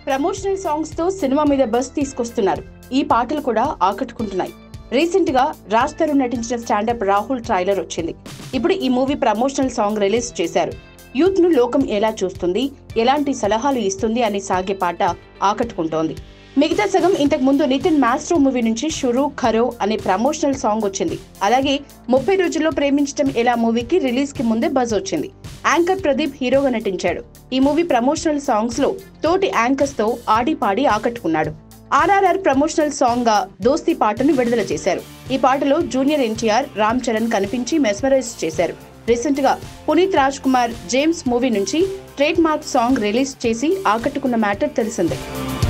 promotional songs తో cinema మీద buzz తీసుకొస్తున్నారు ఈ పాటలు కూడా ఆకట్టుకుంటున్నాయి రీసెంట్ గా రాజ్ తరుణ్ నటించిన స్టాండప్ రాహుల్ ట్రైలర్ వచ్చింది ఇప్పుడు ఈ మూవీ ప్రమోషనల్ సాంగ్ రిలీజ్ చేశారు యూత్ ను లోకం ఎలా చూస్తుంది ఎలాంటి సలహాలు ఇస్తుంది అని సాగే పాట ఆకట్టుకుంటోంది మిగతా సగం ఇంతకు ముందు నితిన్ మాస్ట్రో మూవీ నుంచి షురూ ఖరో అనే ప్రమోషనల్ సాంగ్ వచ్చింది అలాగే ముప్పై రోజుల్లో ప్రేమించడం ఎలా మూవీకి రిలీజ్ కి ముందే బజ్ వచ్చింది యాంకర్ ప్రదీప్ హీరోగా నటించాడు ఈ మూవీ ప్రమోషనల్ సాంగ్స్ లో తోటి యాంకర్స్ తో ఆడి పాడి ఆకట్టుకున్నాడు ఆర్ఆర్ఆర్ ప్రమోషనల్ సాంగ్ గా దోస్తీ పాటను విడుదల చేశారు ఈ పాటలో జూనియర్ ఎన్టీఆర్ రామ్ చరణ్ కనిపించి మెస్మరైజ్ చేశారు రీసెంట్ గా Puneeth Rajkumar James movie నుంచి ట్రేడ్ మార్క్ సాంగ్ రిలీజ్ చేసి ఆకట్టుకున్న మ్యాటర్ తెలిసిందే